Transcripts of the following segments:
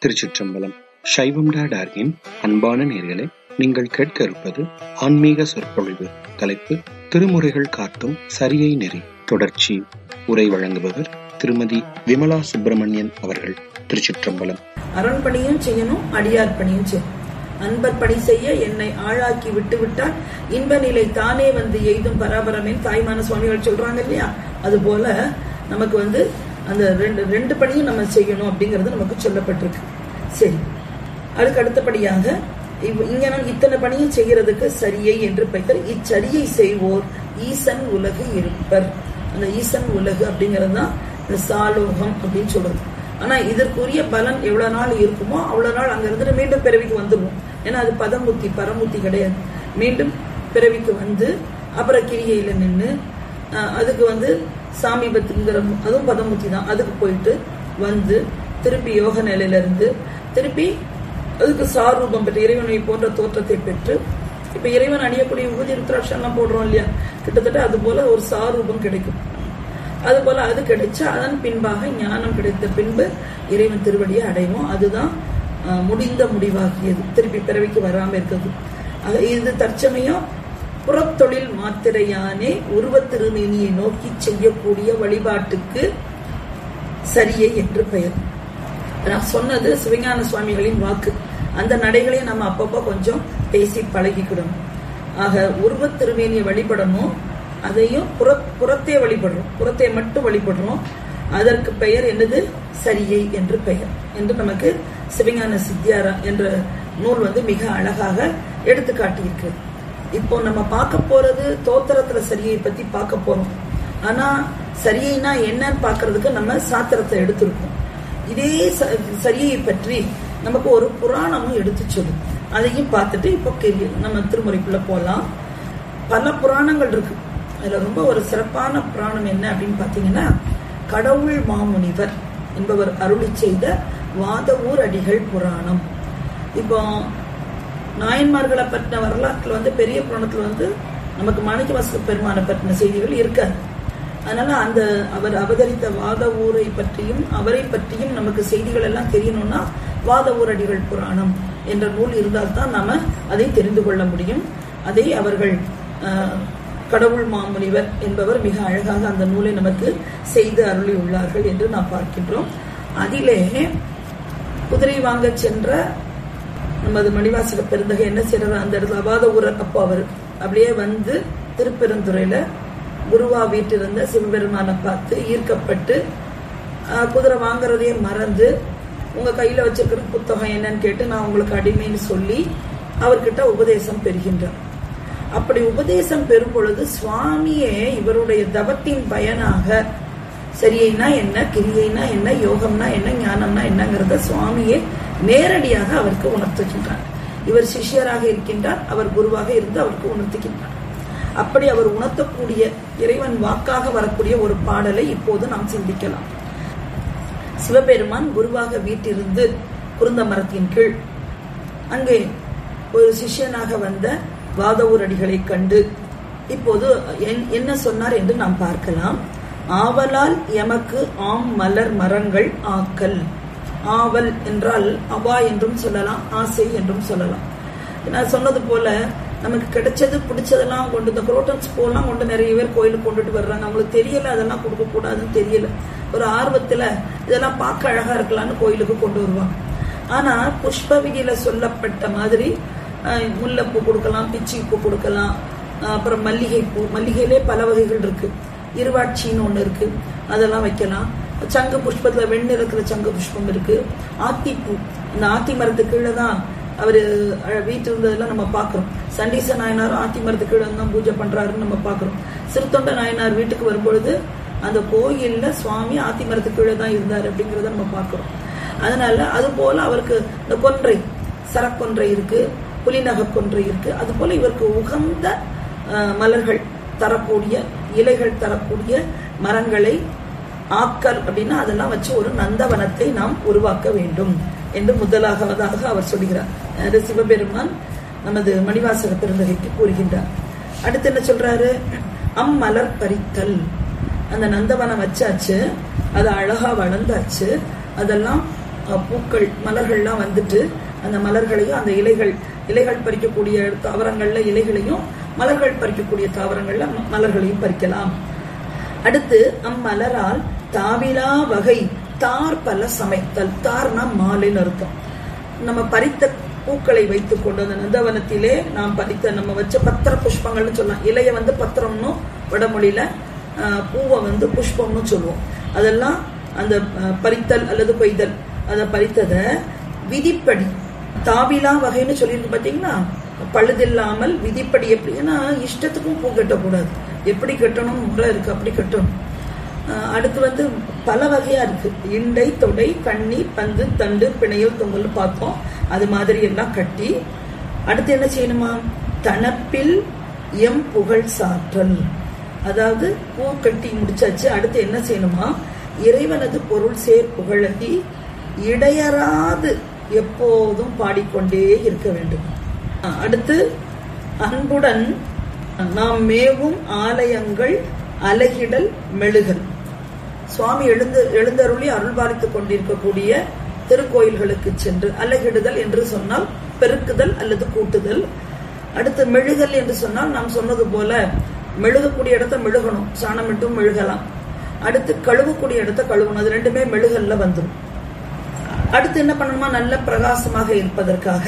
திருச்சிற்றம்பலம் சைவம் டாடார்கின் அன்பான நேர்களே நீங்கள் கேட்க இருப்பது ஆன்மீக சொற்பொழிவு தலைப்பு திருமுறைகள் காட்டும் சரியை நெறி தொடர்ச்சி உரை வழங்குபவர் திருமதி விமலா சுப்பிரமணியன் அவர்கள் திருச்சிற்றம்பலம் அரண்பணியும் செய்யணும் அடியார் பணியும் செய்யணும் அன்பர் பணி செய்ய என்னை ஆளாக்கி விட்டு விட்டால் இன்ப நிலை தானே வந்து எய்தும் பராபரமே தாய்மான சுவாமிகள் சொல்றாங்க இல்லையா அது போல நமக்கு வந்து அந்த ரெண்டு ரெண்டு பணியும் நம்ம செய்யணும் அப்படிங்கிறது நமக்கு சொல்லப்பட்டிருக்கு சரி அதுக்கு அடுத்தபடியாக இவ்- இங்க நான் இத்தனை பணியும் செய்யறதுக்கு சரியை என்று பெயர் இச்சரியை செய்வோர் ஈசன் உலகு இருப்பர் அந்த ஈசன் உலகு அப்படிங்கிறது தான் இந்த சாலோகம் அப்படின்னு சொல்றது ஆனா இதற்குரிய பலன் எவ்வளவு நாள் இருக்குமோ அவ்வளவு நாள் அங்க இருந்துட்டு மீண்டும் பிறவிக்கு வந்துருவோம் ஏன்னா அது பதமுத்தி பரமுத்தி கிடையாது மீண்டும் பிறவிக்கு வந்து அப்புறம் கிரிகையில நின்று அதுக்கு வந்து சாமீபத்துங்கிற அதுவும் பதமுத்தி தான் அதுக்கு போயிட்டு வந்து திருப்பி யோக நிலையில இருந்து திருப்பி அதுக்கு சாரூபம் பெற்று இறைவனை போன்ற தோற்றத்தை பெற்று இப்ப இறைவன் அணியக்கூடிய உபதி ருத்ராட்சம் எல்லாம் போடுறோம் இல்லையா கிட்டத்தட்ட அது போல ஒரு சாரூபம் கிடைக்கும் அது போல அது கிடைச்சா அதன் பின்பாக ஞானம் கிடைத்த பின்பு இறைவன் திருவடியை அடைவோம் அதுதான் அஹ், முடிந்த முடிவாகியது திருப்பி பிறவிக்கு வராம இருக்கிறது ஆக இது தற்சமயம் புறத்தொழில் மாத்திரையானே உருவத் திருமேனியை நோக்கி செய்யக்கூடிய வழிபாட்டுக்கு சரியை என்று பெயர் நான் சொன்னது சிவஞான சுவாமிகளின் வாக்கு அந்த நடைகளையும் நம்ம அப்பப்போ கொஞ்சம் பேசி பழகிக்கிடணும் ஆக உருவத் திருமேனியை வழிபடணும் அதையும் புற புறத்தே வழிபடுறோம் புறத்தை மட்டும் வழிபடுறோம் அதற்கு பெயர் என்னது சரியை என்று பெயர் என்று நமக்கு சிவஞான சித்தியாரா என்ற நூல் வந்து மிக அழகாக எடுத்து காட்டியிருக்கிறது இப்போ நம்ம பார்க்க போறது தோத்திரத்துல சரியை பத்தி பார்க்க போறோம் ஆனா சரியைனா என்னன்னு பார்க்கிறதுக்கு நம்ம சாத்திரத்தை எடுத்திருக்கோம் இதே ச- சரியை பற்றி நமக்கு ஒரு புராணமும் எடுத்து சொல்லும் அதையும் பார்த்துட்டு இப்போ கேள்வி நம்ம திருமுறைக்குள்ள போலாம் பல புராணங்கள் இருக்கு அதுல ரொம்ப ஒரு சிறப்பான புராணம் என்ன அப்படின்னு பாத்தீங்கன்னா கடவுள் மாமுனிவர் என்பவர் அருளி செய்த வாதவூர் அடிகள் புராணம் இப்போ நாயன்மார்களை பற்றின வரலாற்றுல வந்து பெரிய புராணத்துல வந்து நமக்கு மாணிக்கவாசக பெருமானை பற்றின செய்திகள் இருக்காது அதனால அந்த அவர் அவதரித்த வாத ஊரை பற்றியும் அவரை பற்றியும் நமக்கு செய்திகள் எல்லாம் தெரியணும்னா வாத ஊரடிகள் புராணம் என்ற நூல் இருந்தால்தான் நாம அதை தெரிந்து கொள்ள முடியும் அதை அவர்கள் ஆஹ், கடவுள் மாமுனிவர் என்பவர் மிக அழகாக அந்த நூலை நமக்கு செய்து அருளி உள்ளார்கள் என்று நாம் பார்க்கின்றோம் அதிலே குதிரை வாங்க சென்ற நமது மணிவாசக பெருந்தகை என்ன செய்யறது அந்த இடத்துல அபாத ஊரர் அப்போ அவர் அப்படியே வந்து திருப்பெருந்துறையில குருவா வீட்டிருந்த சிவபெருமானை பார்த்து ஈர்க்கப்பட்டு ஆஹ், குதிரை வாங்குறதையே மறந்து உங்க கையில வச்சிருக்கிற புத்தகம் என்னன்னு கேட்டு நான் உங்களுக்கு அடிமைன்னு சொல்லி அவர்கிட்ட உபதேசம் பெறுகின்றார் அப்படி உபதேசம் பெறும் பொழுது சுவாமியே இவருடைய தவத்தின் பயனாக சரியைனா என்ன கிரியைனா என்ன யோகம்னா என்ன ஞானம்னா என்னங்கிறத சுவாமியே நேரடியாக அவருக்கு உணர்த்துகின்றார் இவர் சிஷ்யராக இருக்கின்றார் அவர் குருவாக இருந்து அவருக்கு உணர்த்துகின்றார் அப்படி அவர் உணர்த்தக்கூடிய இறைவன் வாக்காக வரக்கூடிய ஒரு பாடலை இப்போது நாம் சிந்திக்கலாம் சிவபெருமான் குருவாக வீட்டிருந்து குருந்த மரத்தின் கீழ் அங்கே ஒரு சிஷ்யனாக வந்த வாதவூரடிகளை கண்டு இப்போது என்- என்ன சொன்னார் என்று நாம் பார்க்கலாம் ஆவலால் எமக்கு ஆம் மலர் மரங்கள் ஆக்கல் ஆவல் என்றால் அவா என்றும் சொல்லலாம் ஆசை என்றும் சொல்லலாம் நான் சொன்னது போல நமக்கு கிடைச்சது பிடிச்சதெல்லாம் கொண்டு இந்த குரோட்டன்ஸ் பூலாம் கொண்டு நிறைய பேர் கோயிலுக்கு கொண்டுட்டு வர்றாங்க அவங்களுக்கு தெரியல அதெல்லாம் கொடுக்க கூடாதுன்னு தெரியல ஒரு ஆர்வத்துல இதெல்லாம் பார்க்க அழகா இருக்கலாம்னு கோயிலுக்கு கொண்டு வருவாங்க ஆனா புஷ்ப விதியில சொல்லப்பட்ட மாதிரி அஹ், முல்லைப்பூ கொடுக்கலாம் பிச்சி பூ கொடுக்கலாம் அஹ், அப்புறம் மல்லிகை பூ மல்லிகையிலே பல வகைகள் இருக்கு இருவாட்சின்னு ஒண்ணு இருக்கு அதெல்லாம் வைக்கலாம் சங்கு புஷ்பத்துல வெண்ணிறத்துல சங்கு புஷ்பம் இருக்கு ஆத்திப்பூ இந்த ஆத்தி மரத்துக்கு கீழே தான் அவரு அஹ், வீட்டு இருந்ததெல்லாம் நம்ம பாக்குறோம் சண்டீச நாயனாரும் ஆத்தி மரத்துக்கு கீழே தான் பூஜை பண்றாருன்னு நம்ம பாக்குறோம் சிறுத்தொண்ட நாயனார் வீட்டுக்கு வரும்பொழுது அந்த கோயில்ல சுவாமி ஆத்தி மரத்துக்கு கீழே தான் இருந்தார் அப்படிங்கறத நம்ம பாக்குறோம் அதனால அது போல அவருக்கு இந்த கொன்றை சரக்கொன்றை இருக்கு புலிநக கொன்றை இருக்கு அது போல இவருக்கு உகந்த அஹ், மலர்கள் தரக்கூடிய இலைகள் தரக்கூடிய மரங்களை ஆக்கல் அப்படின்னா அதெல்லாம் வச்சு ஒரு நந்தவனத்தை நாம் உருவாக்க வேண்டும் என்று முதலாவதாக அவர் சொல்கிறார் அது சிவபெருமான் நமது மணிவாசக பெருந்தகைக்கு கூறுகின்றார் அடுத்து என்ன சொல்றாரு அம்மலர் பறித்தல் அந்த நந்தவனம் வச்சாச்சு அது அழகா வளர்ந்தாச்சு அதெல்லாம் அஹ், பூக்கள் மலர்கள்லாம் வந்துட்டு அந்த மலர்களையும் அந்த இலைகள் இலைகள் பறிக்கக்கூடிய தாவரங்கள்ல இலைகளையும் மலர்கள் பறிக்கக்கூடிய தாவரங்கள்ல ம- மலர்களையும் பறிக்கலாம் அடுத்து அம்மலரால் தாவிலா வகை தார் பல சமைத்தல் தார்னா மாலைன்னு அர்த்தம் நம்ம பறித்த பூக்களை வைத்துக் கொண்டு அந்த நந்தவனத்திலே நாம் பறித்த நம்ம வச்ச பத்திர புஷ்பங்கள்னு சொல்லலாம் இலைய வந்து பத்திரம்னு வடமொழியில ஆஹ், பூவை வந்து புஷ்பம்னு சொல்லுவோம் அதெல்லாம் அந்த ஆஹ், பறித்தல் அல்லது கொய்தல் அதை பறித்தத விதிப்படி தாவிலா வகைன்னு சொல்லியிருக்கு பாத்தீங்களா பழுதில்லாமல் விதிப்படி எப்படி ஏன்னா இஷ்டத்துக்கும் பூ கட்டக்கூடாது எப்படி கட்டணும் முறை இருக்கு அப்படி கட்டணும் ஆஹ் அடுத்து வந்து பல வகையா இருக்கு இண்டை தொடை கண்ணி பந்து தண்டு பிணையல் தொங்கல் பார்த்தோம் அது மாதிரி எல்லாம் கட்டி அடுத்து என்ன செய்யணுமா தனப்பில் எம் புகழ் சாற்றல் அதாவது பூ கட்டி முடிச்சாச்சு அடுத்து என்ன செய்யணுமா இறைவனது பொருள் சேர் புகழகி இடையறாது எப்போதும் பாடிக்கொண்டே இருக்க வேண்டும் ஆஹ் அடுத்து அன்புடன் நாம் மேவும் ஆலயங்கள் அலகிடல் மெழுகல் சுவாமி எழுந்து எழுந்தருளி அருள்பாலித்துக் கொண்டிருக்கக்கூடிய திருக்கோயில்களுக்கு சென்று அலகிடுதல் என்று சொன்னால் பெருக்குதல் அல்லது கூட்டுதல் அடுத்து மெழுகல் என்று சொன்னால் நாம் சொன்னது போல மெழுகக்கூடிய இடத்த மெழுகணும் சாணமிட்டும் மெழுகலாம் அடுத்து கழுவக்கூடிய இடத்த கழுவணும் அது ரெண்டுமே மெழுகல்ல வந்துடும் அடுத்து என்ன பண்ணணுமா நல்ல பிரகாசமாக இருப்பதற்காக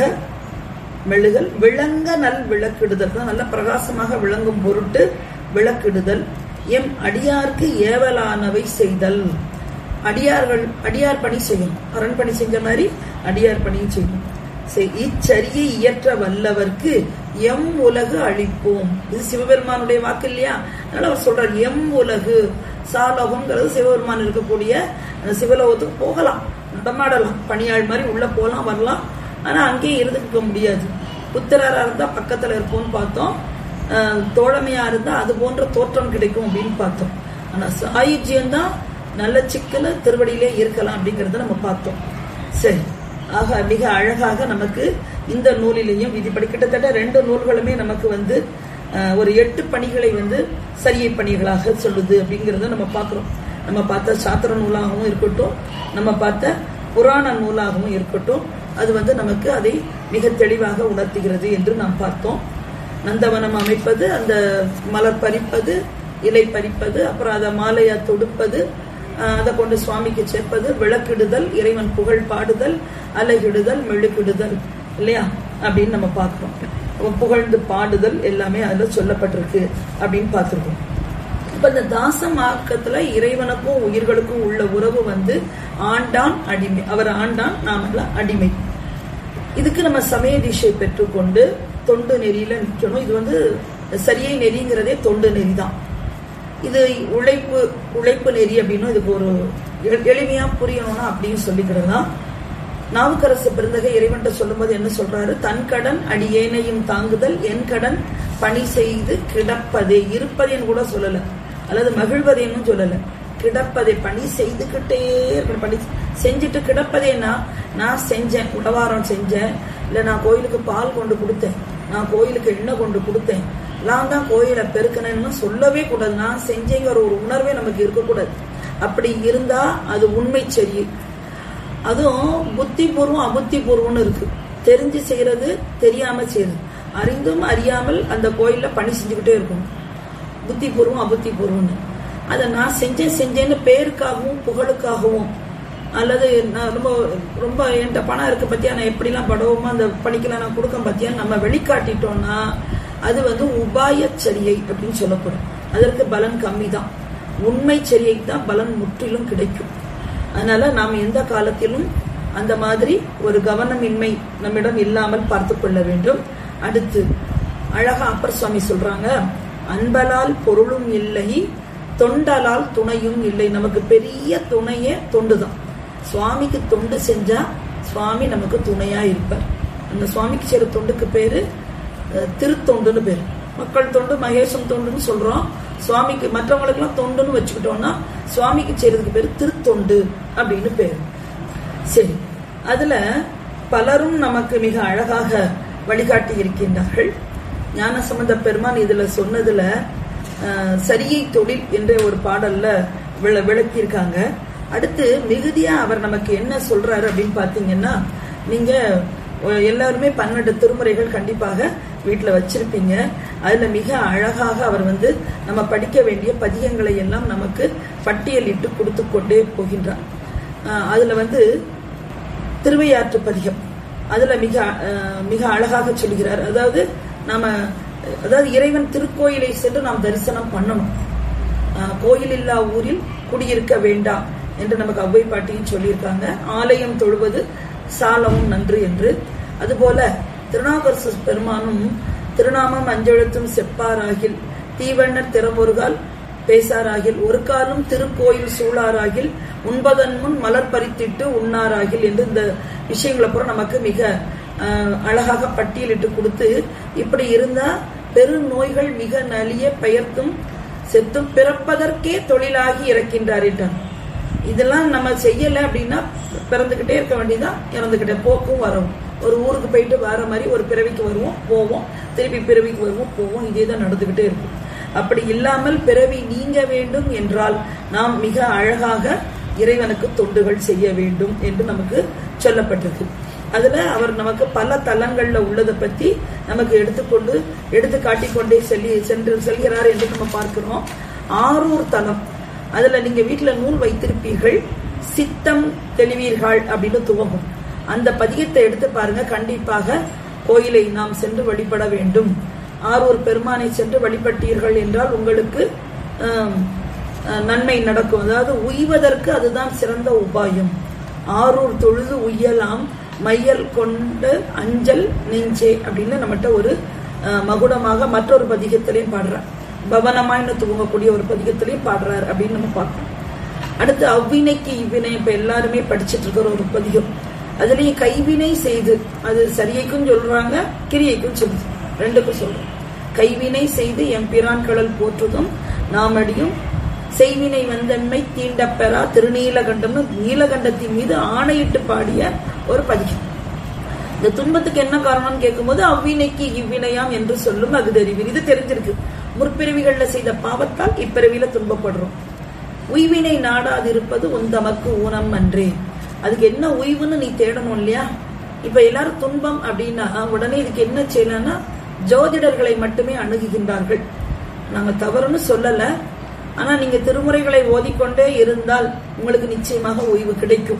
மெழுகல் விளங்க நல் விளக்கிடுதல் நல்ல பிரகாசமாக விளங்கும் பொருட்டு விளக்கிடுதல் எம் அடியார்க்கு ஏவலானவை செய்தல் அடியார்கள் அடியார் பணி செய்யும் அரண் பணி செஞ்ச மாதிரி அடியார் பணியும் செய்யும் செய்- இச்சரியை இயற்ற வல்லவர்க்கு எம் உலகு அளிப்போம் இது சிவபெருமானுடைய வாக்கு இல்லையா அதனால அவர் சொல்றார் எம் உலகு சாலோகம்ங்கிறது சிவபெருமான் இருக்கக்கூடிய அந்த சிவலோகத்துக்கு போகலாம் நடமாடலாம் பணியாள் மாதிரி உள்ள போலாம் வரலாம் ஆனா அங்கேயே இருந்துக்க முடியாது புத்திரரா இருந்தா பக்கத்துல இருப்போம்னு பார்த்தோம் அஹ், தோழமையா இருந்தா அது போன்ற தோற்றம் கிடைக்கும் அப்படின்னு பார்த்தோம் ஆனா சாயுஜ்யம் தான் நல்ல சிக்கல திருவடியிலே இருக்கலாம் அப்படிங்கறத நம்ம பார்த்தோம் சரி ஆக மிக அழகாக நமக்கு இந்த நூலிலேயும் விதிப்படி கிட்டத்தட்ட ரெண்டு நூல்களுமே நமக்கு வந்து அஹ், ஒரு எட்டு பணிகளை வந்து சரியை பணிகளாக சொல்லுது அப்படிங்கறத நம்ம பார்க்கிறோம் நம்ம பார்த்த சாத்திர நூலாகவும் இருக்கட்டும் நம்ம பார்த்த புராண நூலாகவும் இருக்கட்டும் அது வந்து நமக்கு அதை மிக தெளிவாக உணர்த்துகிறது என்று நாம் பார்த்தோம் நந்தவனம் அமைப்பது அந்த மலர் பறிப்பது இலை பறிப்பது அப்புறம் அதை மாலையா தொடுப்பது ஆஹ் அதை கொண்டு சுவாமிக்கு சேர்ப்பது விளக்கிடுதல் இறைவன் புகழ் பாடுதல் அலகிடுதல் மெழுகிடுதல் இல்லையா அப்படின்னு நம்ம பார்க்கிறோம் அப்ப புகழ்ந்து பாடுதல் எல்லாமே அதுல சொல்லப்பட்டிருக்கு அப்படின்னு பார்த்திருக்கோம் இப்ப இந்த தாசமாக்கத்துல இறைவனுக்கும் உயிர்களுக்கும் உள்ள உறவு வந்து ஆண்டான் அடிமை அவர் ஆண்டான் நாமெல்லாம் அடிமை இதுக்கு நம்ம சமய தீட்சை பெற்றுக்கொண்டு தொண்டு நெறியில நிக்கணும் இது வந்து சரியை நெறிங்கிறதே தொண்டு நெறி தான் இது உழைப்பு உழைப்பு நெறி அப்படின்னு இதுக்கு ஒரு எ- எளிமையா புரியணும்னா அப்படின்னு சொல்லிக்கிடலாம் நாவுக்கரசு பிறந்தகை இறைவன்ட்ட சொல்லும்போது என்ன சொல்றாரு தன் கடன் அடியேனையும் தாங்குதல் என் கடன் பணி செய்து கிடப்பதே இருப்பதேன்னு கூட சொல்லல அல்லது மகிழ்வதேன்னு சொல்லல கிடப்பதை பணி செய்துகிட்டே இருக்கணும் பணி செஞ்சுட்டு கிடப்பதேன்னா நான் செஞ்சேன் உடவாரம் செஞ்சேன் இல்ல நான் கோயிலுக்கு பால் கொண்டு கொடுத்தேன் நான் கோயிலுக்கு எண்ணெய் கொண்டு கொடுத்தேன் நான் தான் கோயிலை பெருக்கினேன்னு சொல்லவே கூடாது நான் செஞ்சேங்கிற ஒரு உணர்வே நமக்கு இருக்கக்கூடாது அப்படி இருந்தா அது உண்மை சரி அதுவும் புத்தி பூர்வம் அபுத்தி பூர்வம்னு இருக்கு தெரிஞ்சு செய்யறது தெரியாம செய்யறது அறிந்தும் அறியாமல் அந்த கோயில்ல பணி செஞ்சுக்கிட்டே இருக்கணும் புத்தி பூர்வம் அபுத்தி பூர்வம்னு அதை நான் செஞ்சேன் செஞ்சேன்னு பேருக்காகவும் புகழுக்காகவும் அல்லது நான் ரொம்ப ரொம்ப என்கிட்ட பணம் இருக்கு பத்தியா நான் எப்படிலாம் படவுமோ அந்த பணிக்கெல்லாம் நான் கொடுக்க பத்தியா நம்ம வெளிக்காட்டிட்டோம்னா அது வந்து உபாய சரியை அப்படின்னு சொல்லப்படும் அதற்கு பலன் கம்மி தான் உண்மை சரியை தான் பலன் முற்றிலும் கிடைக்கும் அதனால நாம் எந்த காலத்திலும் அந்த மாதிரி ஒரு கவனமின்மை நம்மிடம் இல்லாமல் பார்த்து கொள்ள வேண்டும் அடுத்து அழகா அப்பர் சுவாமி சொல்றாங்க அன்பலால் பொருளும் இல்லை தொண்டலால் துணையும் இல்லை நமக்கு பெரிய துணையே தொண்டுதான் சுவாமிக்கு தொண்டு செஞ்சா சுவாமி நமக்கு துணையா இருப்பார் அந்த சுவாமிக்கு செய்யற தொண்டுக்கு பேரு அஹ், திருத்தொண்டுன்னு பேரு மக்கள் தொண்டு மகேசம் தொண்டுன்னு சொல்றோம் சுவாமிக்கு மற்றவங்களுக்கு எல்லாம் தொண்டுன்னு வச்சுக்கிட்டோம்னா சுவாமிக்கு செய்யறதுக்கு பேரு திருத்தொண்டு அப்படின்னு பேரு சரி அதுல பலரும் நமக்கு மிக அழகாக வழிகாட்டி இருக்கின்றார்கள் ஞானசம்பந்த பெருமான் இதுல சொன்னதுல அஹ், சரியை தொழில் என்ற ஒரு பாடல்ல விள விளக்கியிருக்காங்க அடுத்து மிகுதியா அவர் நமக்கு என்ன சொல்றாரு அப்படின்னு பாத்தீங்கன்னா நீங்க அஹ், எல்லாருமே பன்னெண்டு திருமுறைகள் கண்டிப்பாக வீட்டுல வச்சிருப்பீங்க அதுல மிக அழகாக அவர் வந்து நம்ம படிக்க வேண்டிய பதிகங்களை எல்லாம் நமக்கு பட்டியலிட்டு கொடுத்து கொண்டே போகின்றார் அஹ், அதுல வந்து திருவையாற்று பதிகம் அதுல மிக அஹ், மிக அழகாக சொல்கிறார் அதாவது நாம அதாவது இறைவன் திருக்கோயிலை சென்று நாம் தரிசனம் பண்ணணும் அஹ், கோயில் இல்லா ஊரில் குடியிருக்க வேண்டாம் என்று நமக்கு அவ்வை பாட்டியும் சொல்லியிருக்காங்க ஆலயம் தொழுவது சாலமும் நன்று என்று அதுபோல திருநாகரசு பெருமானும் திருநாமம் அஞ்செழுத்தும் செப்பாராகில் தீவண்ணர் திறமொருகால் பேசாராகில் ஒரு காலம் திருக்கோயில் சூழாராகில் உண்பதன் முன் மலர் பறித்திட்டு உண்ணாராகில் என்று இந்த விஷயங்களை பூரா நமக்கு மிக அஹ், அழகாக பட்டியலிட்டு கொடுத்து இப்படி இருந்தா பெரு நோய்கள் மிக நலிய பெயர்த்தும் செத்தும் பிறப்பதற்கே தொழிலாகி இறக்கின்றார் என்றார் இதெல்லாம் நம்ம செய்யல அப்படின்னா பிறந்துகிட்டே இருக்க வேண்டியதான் இறந்துகிட்டே போக்கும் வரும் ஒரு ஊருக்கு போயிட்டு வர மாதிரி ஒரு பிறவிக்கு வருவோம் போவோம் திருப்பி பிறவிக்கு வருவோம் போவோம் இதே தான் நடந்துகிட்டே இருக்கும் அப்படி இல்லாமல் பிறவி நீங்க வேண்டும் என்றால் நாம் மிக அழகாக இறைவனுக்கு தொண்டுகள் செய்ய வேண்டும் என்று நமக்கு சொல்லப்பட்டிருக்கு அதுல அவர் நமக்கு பல தலங்கள்ல உள்ளதை பத்தி நமக்கு எடுத்துக்கொண்டு எடுத்து காட்டிக்கொண்டே செல்லி சென்று செல்கிறார் என்று நம்ம பார்க்கிறோம் ஆரூர் தலம் அதுல நீங்க வீட்டுல நூல் வைத்திருப்பீர்கள் சித்தம் தெளிவீர்கள் அப்படின்னு துவங்கும் அந்த பதியத்தை எடுத்து பாருங்க கண்டிப்பாக கோயிலை நாம் சென்று வழிபட வேண்டும் ஆரூர் பெருமானை சென்று வழிபட்டீர்கள் என்றால் உங்களுக்கு ஆம், அஹ், நன்மை நடக்கும் அதாவது உய்வதற்கு அதுதான் சிறந்த உபாயம் ஆரூர் தொழுது உய்யலாம் மையல் கொண்டு அஞ்சல் நெஞ்சே அப்படின்னு நம்மகிட்ட ஒரு அஹ், மகுடமாக மற்றொரு பதிகத்திலையும் பாடுறார் பவனமாய்னு துவங்கக்கூடிய ஒரு பதிகத்திலையும் பாடுறார் அப்படின்னு நம்ம பார்க்கணும் அடுத்து அவ்வினைக்கு இவ்வினை இப்ப எல்லாருமே படிச்சிட்டு இருக்கிற ஒரு பதிகம் அதுலயும் கைவினை செய்து அது சரியைக்கும் சொல்றாங்க கிரியைக்கும் சொல்லுது ரெண்டுக்கும் சொல்றோம் கைவினை செய்து எம் பிரான் கடல் போற்றுதும் நாமடியும் செய்வினை வந்தன்மை தீண்டப்பெறா திருநீலகண்டம்னு நீலகண்டத்தின் மீது ஆணையிட்டு பாடிய ஒரு பதிகம் இந்த துன்பத்துக்கு என்ன காரணம் கேட்கும்போது அவ்வினைக்கு இவ்வினையாம் என்று சொல்லும் அது தெரிவு இது தெரிஞ்சிருக்கு முற்பிறவிகள்ல செய்த பாவத்தால் இப்பிறவியில துன்பப்படுறோம் உய்வினை நாடாதிருப்பது உந்தமக்கு ஊனம் அன்றே அதுக்கு என்ன உய்வுன்னு நீ தேடணும் இல்லையா இப்ப எல்லாரும் துன்பம் அப்படின்னா உடனே இதுக்கு என்ன செய்யலாம்னா ஜோதிடர்களை மட்டுமே அணுகுகின்றார்கள் நாங்க தவறுன்னு சொல்லல ஆனா நீங்க திருமுறைகளை ஓதிக்கொண்டே இருந்தால் உங்களுக்கு நிச்சயமாக ஓய்வு கிடைக்கும்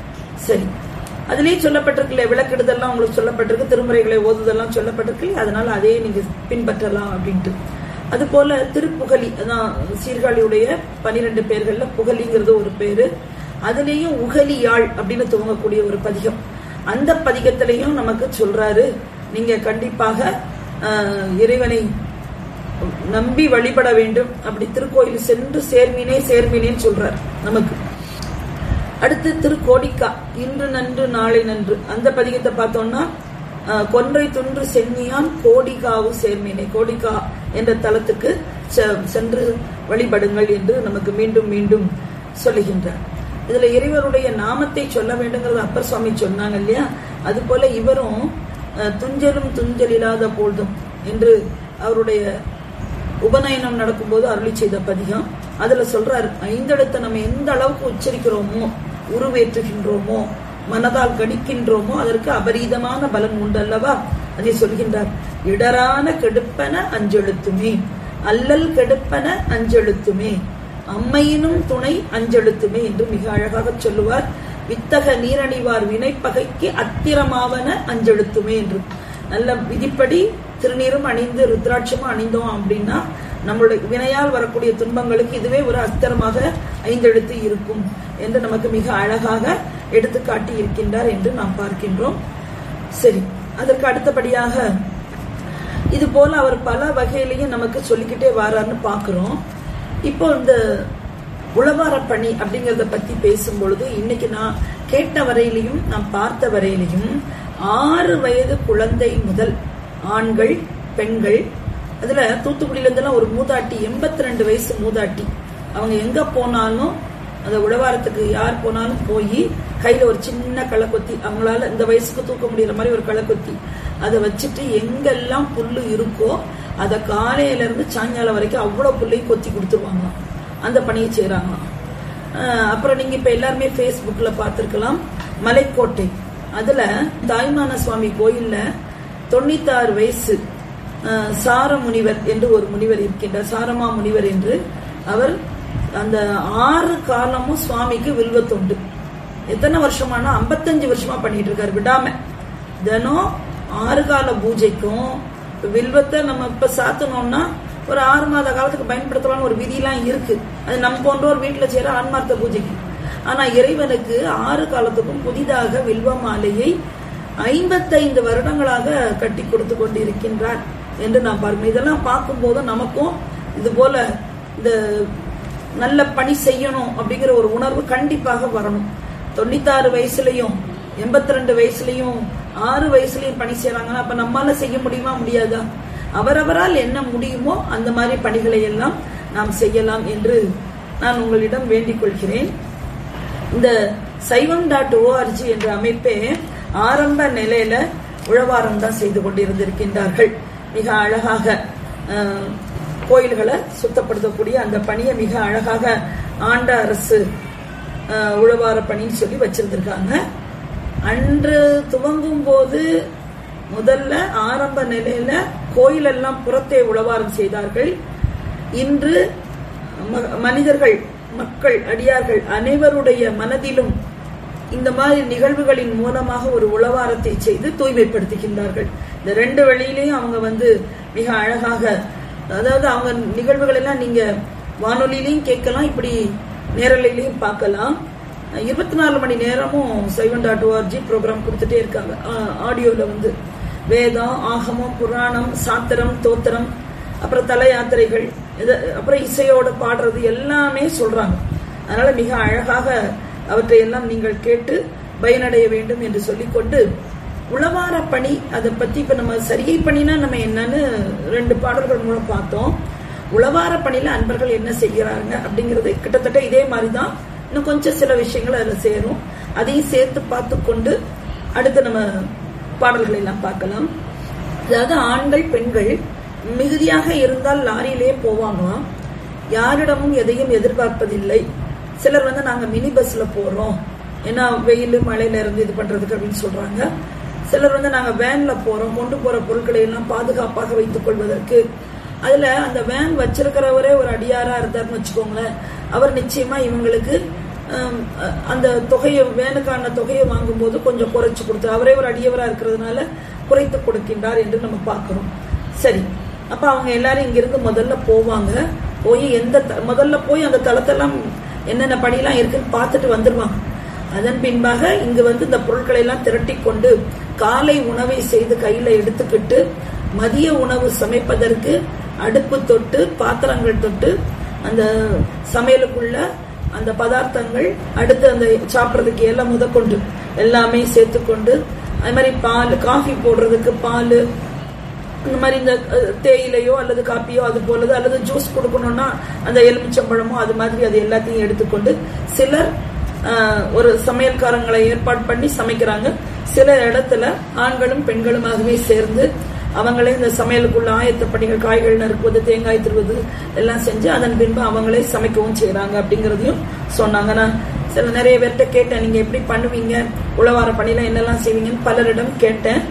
சரி அதுலயே சொல்லப்பட்டிருக்குல்ல விளக்கிடுதெல்லாம் உங்களுக்கு சொல்லப்பட்டிருக்கு திருமுறைகளை ஓதுதெல்லாம் சொல்லப்பட்டிருக்கு இல்லையா? அதனால அதே நீங்க பின்பற்றலாம் அப்படின்ட்டு அது போல திருப்புகலி அதான் சீர்காழியுடைய பனிரெண்டு பேர்கள்ல புகலிங்கிறது ஒரு பேரு அதுலயும் உகலியாழ் அப்படின்னு துவங்கக்கூடிய ஒரு பதிகம் அந்த பதிகத்திலையும் நமக்கு சொல்றாரு நீங்க கண்டிப்பாக ஆஹ், இறைவனை நம்பி வழிபட வேண்டும் அப்படி திருக்கோயில் சென்று சேர்மினே சேர்மினேன்னு சொல்றார் நமக்கு அடுத்து திருக்கோடிக்கா இன்று நன்று நாளை நன்று அந்த பதிகத்தை பார்த்தோம்னா அஹ், கொன்றை துன்று சென்னியான் கோடிகாவு சேர்மினை கோடிகா என்ற தலத்துக்கு செ- சென்று வழிபடுங்கள் என்று நமக்கு மீண்டும் மீண்டும் சொல்லுகின்றார் இதுல இறைவருடைய நாமத்தை சொல்ல வேண்டுங்கிறது அப்பர் சுவாமி சொன்னாங்க இல்லையா அது போல இவரும் அஹ், துஞ்சலும் துஞ்சல் இல்லாத போதும் என்று அவருடைய உபநயனம் நடக்கும்போது அருளி செய்த பதிகம் அதுல சொல்றாரு ஐந்தெழுத்தை நம்ம எந்த அளவுக்கு உச்சரிக்கிறோமோ உருவேற்றுகின்றோமோ மனதால் கணிக்கின்றோமோ அதற்கு அபரீதமான பலன் உண்டு அல்லவா அதை சொல்கின்றார் இடரான கெடுப்பன அஞ்செழுத்துமே அல்லல் கெடுப்பன அஞ்செழுத்துமே அம்மையினும் துணை அஞ்செழுத்துமே என்று மிக அழகாக சொல்லுவார் வித்தக நீரணிவார் வினைப்பகைக்கு அத்திரமாவன அஞ்செழுத்துமே என்று நல்ல விதிப்படி திருநீரும் அணிந்து ருத்ராட்சமும் அணிந்தோம் அப்படின்னா நம்மளுடைய வினையால் வரக்கூடிய துன்பங்களுக்கு இதுவே ஒரு அஸ்திரமாக ஐந்தெழுத்து இருக்கும் என்று நமக்கு மிக அழகாக எடுத்து காட்டி இருக்கின்றார் என்று நாம் பார்க்கின்றோம் சரி அதற்கு அடுத்தபடியாக இது போல அவர் பல வகையிலையும் நமக்கு சொல்லிக்கிட்டே வாரார்னு பார்க்கிறோம் இப்போ இந்த உளவார பணி அப்படிங்கறத பத்தி பேசும் பொழுது இன்னைக்கு நான் கேட்ட வரையிலையும் நான் பார்த்த வரையிலையும் ஆறு வயது குழந்தை முதல் ஆண்கள் பெண்கள் அதுல தூத்துக்குடியில இருந்தெல்லாம் ஒரு மூதாட்டி எண்பத்தி ரெண்டு வயசு மூதாட்டி அவங்க எங்க போனாலும் அந்த உழவாரத்துக்கு யார் போனாலும் போய் கையில ஒரு சின்ன களக்கொத்தி அவங்களால இந்த வயசுக்கு தூக்க முடியற மாதிரி ஒரு களக்கொத்தி அதை வச்சுட்டு எங்கெல்லாம் புல்லு இருக்கோ அதை காலையில இருந்து சாயங்காலம் வரைக்கும் அவ்வளவு புல்லையும் கொத்தி கொடுத்துருவாங்களாம் அந்த பணியை செய்யறாங்களாம் அஹ், அப்புறம் நீங்க இப்ப எல்லாருமே Facebookல பார்த்திருக்கலாம் மலைக்கோட்டை அதுல தாய்மான சுவாமி கோயில்ல தொண்ணூத்தாறு வயசு அஹ், சார முனிவர் என்று ஒரு முனிவர் இருக்கின்றார் சாரமா முனிவர் என்று அவர் அந்த ஆறு காலமும் சுவாமிக்கு வில்வத்தொண்டு எத்தனை வருஷமானா 55 வருஷமா பண்ணிட்டு இருக்காரு விடாம தினம் ஆறு கால பூஜைக்கும் வில்வத்தை நம்ம இப்ப சாத்தணும்னா ஒரு ஆறு மாத காலத்துக்கு பயன்படுத்தலாம்னு ஒரு விதியெல்லாம் இருக்கு அது நம்ம போன்றோர் வீட்டுல செய்யற ஆன்மார்த்த பூஜைக்கு ஆனா இறைவனுக்கு ஆறு காலத்துக்கும் புதிதாக வில்வ மாலையை ஐம்பத்தைந்து வருடங்களாக கட்டி கொடுத்து கொண்டிருக்கின்றார் என்று நான் பார்க்கிறேன் இதெல்லாம் பார்க்கும்போது நமக்கும் இது போல இந்த நல்ல பணி செய்யணும் அப்படிங்கிற ஒரு உணர்வு கண்டிப்பாக வரணும் தொண்ணூத்தாறு வயசுலயும் எண்பத்தி ரெண்டு வயசுலயும் ஆறு வயசுலயும் பணி செய்யறாங்கன்னா அப்ப நம்மால செய்ய முடியுமா முடியாதா அவரவரால் என்ன முடியுமோ அந்த மாதிரி பணிகளை எல்லாம் நாம் செய்யலாம் என்று நான் உங்களிடம் வேண்டிக் கொள்கிறேன் இந்த சைவம் டாட் ஓஆர்ஜி என்ற அமைப்பே ஆரம்ப நிலையில உழவாரம் தான் செய்து கொண்டிருந்திருக்கின்றார்கள் மிக அழகாக அஹ், கோயில்களை சுத்தப்படுத்தக்கூடிய அந்த பணியை மிக அழகாக ஆண்ட அரசு அஹ், உழவார பணின்னு சொல்லி வச்சிருந்திருக்காங்க அன்று துவங்கும் போது முதல்ல ஆரம்ப நிலையில கோயிலெல்லாம் புறத்தே உழவாரம் செய்தார்கள் இன்று ம- மனிதர்கள் மக்கள் அடியார்கள் அனைவருடைய மனதிலும் இந்த மாதிரி நிகழ்வுகளின் மூலமாக ஒரு உளவாரத்தை செய்து தூய்மைப்படுத்துகின்றார்கள் இந்த ரெண்டு வழியிலையும் அவங்க வந்து மிக அழகாக அதாவது அவங்க நிகழ்வுகள் எல்லாம் நீங்க வானொலியிலையும் கேட்கலாம் இப்படி நேரலையிலையும் பார்க்கலாம் இருபத்தி நாலு மணி நேரமும் சைவன் டாட் ஓஆர்ஜி ப்ரோக்ராம் கொடுத்துட்டே இருக்காங்க ஆடியோல வந்து வேதம் ஆகமம் புராணம் சாத்திரம் தோத்திரம் அப்புறம் தல யாத்திரைகள் இது அப்புறம் இசையோட பாடுறது எல்லாமே சொல்றாங்க அதனால மிக அழகாக அவற்றை எல்லாம் நீங்கள் கேட்டு பயனடைய வேண்டும் என்று சொல்லிக்கொண்டு உளவார பணி அதை பத்தி இப்ப நம்ம சரியை பணினா நம்ம என்னன்னு ரெண்டு பாடல்கள் மூலம் பார்த்தோம் உளவார பணியில அன்பர்கள் என்ன செய்கிறாங்க அப்படிங்கறது கிட்டத்தட்ட இதே மாதிரிதான் இன்னும் கொஞ்சம் சில விஷயங்கள் அதுல சேரும் அதையும் சேர்த்து பார்த்து கொண்டு அடுத்து நம்ம பாடல்களை எல்லாம் பார்க்கலாம் அதாவது ஆண்கள் பெண்கள் மிகுதியாக இருந்தால் லாரியிலே போவாங்களாம் யாரிடமும் எதையும் எதிர்பார்ப்பதில்லை சிலர் வந்து நாங்க மினி பஸ்ல போறோம் ஏன்னா வெயில் மழையில இருந்து இது பண்றதுக்கு அப்படின்னு சொல்றாங்க சிலர் வந்து நாங்க வேன்ல போறோம் கொண்டு போற பொருட்களை எல்லாம் பாதுகாப்பாக வைத்துக் கொள்வதற்கு அதுல அந்த வேன் வச்சிருக்கிறவரே ஒரு அடியாரா இருந்தாருன்னு வச்சுக்கோங்களேன் அவர் நிச்சயமா இவங்களுக்கு ஹம், அ- அந்த தொகையை வேனுக்கான தொகையை வாங்கும்போது கொஞ்சம் குறைச்சு கொடுத்து அவரே ஒரு அடியவரா இருக்கிறதுனால குறைத்து கொடுக்கின்றார் என்று நம்ம பார்க்கிறோம் சரி அப்ப அவங்க எல்லாரும் இங்கிருந்து முதல்ல போவாங்க போய் எந்த த- முதல்ல போய் அந்த தளத்தெல்லாம் என்னென்ன படியெல்லாம் இருக்குன்னு பார்த்துட்டு வந்துருவாங்க அதன் பின்பாக இங்கு வந்து இந்த பொருட்களை எல்லாம் திரட்டி கொண்டு காலை உணவை செய்து கையில எடுத்துக்கிட்டு மதிய உணவு சமைப்பதற்கு அடுப்பு தொட்டு பாத்திரங்கள் தொட்டு அந்த சமையலுக்குள்ள அந்த பதார்த்தங்கள் அடுத்து அந்த சாப்பிட்றதுக்கு எல்லாம் முதற்கொண்டு எல்லாமே சேர்த்துக்கொண்டு அது மாதிரி பால் காஃபி போடுறதுக்கு பால் இந்த மாதிரி இந்த அஹ், தேயிலையோ அல்லது காப்பியோ அது போலது அல்லது ஜூஸ் கொடுக்கணும்னா அந்த எலுமிச்சம்பழமோ அது மாதிரி அது எல்லாத்தையும் எடுத்துக்கொண்டு சிலர் அஹ், ஒரு சமையல்காரங்களை ஏற்பாடு பண்ணி சமைக்கிறாங்க சில இடத்துல ஆண்களும் பெண்களுமாகவே சேர்ந்து அவங்களே இந்த சமையலுக்குள்ள ஆயத்த பணிகள் காய்கள் நறுக்குவது தேங்காய் திருவது எல்லாம் செஞ்சு அதன் பின்பு அவங்களே சமைக்கவும் செய்றாங்க அப்படிங்கறதையும் சொன்னாங்க நான் சில நிறைய பேர்கிட்ட கேட்டேன் நீங்க எப்படி பண்ணுவீங்க உழவார பணியில என்னெல்லாம் செய்வீங்கன்னு பலரிடம் கேட்டேன்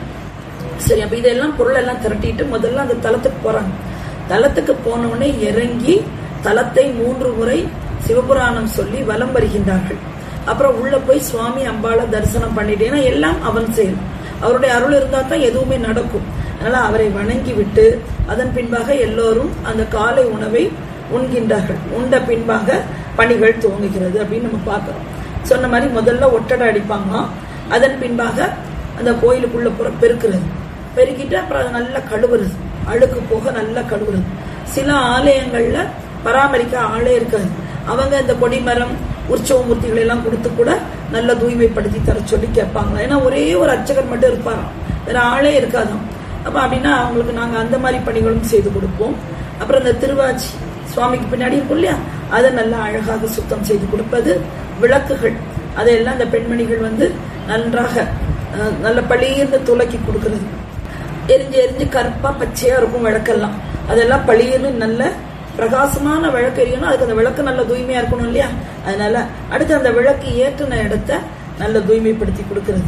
சரி அப்ப இதெல்லாம் பொருள் எல்லாம் திரட்டிட்டு முதல்ல அந்த தலத்துக்கு போறாங்க தலத்துக்கு போன உடனே இறங்கி தலத்தை மூன்று முறை சிவபுராணம் சொல்லி வலம் வருகின்றார்கள் அப்புறம் உள்ள போய் சுவாமி அம்பாளை தரிசனம் பண்ணிட்டு ஏன்னா எல்லாம் அவன் செயல் அவருடைய அருள் இருந்தா தான் எதுவுமே நடக்கும் அதனால அவரை வணங்கி விட்டு அதன் பின்பாக எல்லோரும் அந்த காலை உணவை உண்கின்றார்கள் உண்ட பின்பாக பணிகள் துவங்குகிறது அப்படின்னு நம்ம பார்க்கிறோம் சொன்ன மாதிரி முதல்ல ஒட்டடை அடிப்பாங்களாம் அதன் பின்பாக அந்த கோயிலுக்குள்ள புற பெருக்கிறது பெருக்கிட்டு அப்புறம் அதை நல்லா கழுவுறது அழுக்கு போக நல்லா கழுவுறது சில ஆலயங்கள்ல பராமரிக்க ஆளே இருக்காது அவங்க இந்த கொடிமரம் உற்சவ மூர்த்திகளை எல்லாம் கொடுத்து கூட நல்லா தூய்மைப்படுத்தி தர சொல்லி கேட்பாங்க ஏன்னா ஒரே ஒரு அர்ச்சகர் மட்டும் இருப்பாராம் வேற ஆளே இருக்காதாம் அப்ப அப்படின்னா அவங்களுக்கு நாங்க அந்த மாதிரி பணிகளும் செய்து கொடுப்போம் அப்புறம் இந்த திருவாச்சி சுவாமிக்கு பின்னாடி இருக்கும் இல்லையா அதை நல்லா அழகாக சுத்தம் செய்து கொடுப்பது விளக்குகள் அதையெல்லாம் அந்த பெண்மணிகள் வந்து நன்றாக அஹ், நல்ல பளிர்ந்து துலக்கி கொடுக்கிறது எரிஞ்சு எரிஞ்சு கருப்பா பச்சையா இருக்கும் விளக்கெல்லாம் அதெல்லாம் பளிர்னு நல்ல பிரகாசமான விளக்கு எரியணும் அதுக்கு அந்த விளக்கு நல்ல தூய்மையா இருக்கணும் இல்லையா அதனால அடுத்து அந்த விளக்கு ஏற்றின இடத்த நல்ல தூய்மைப்படுத்தி கொடுக்கிறது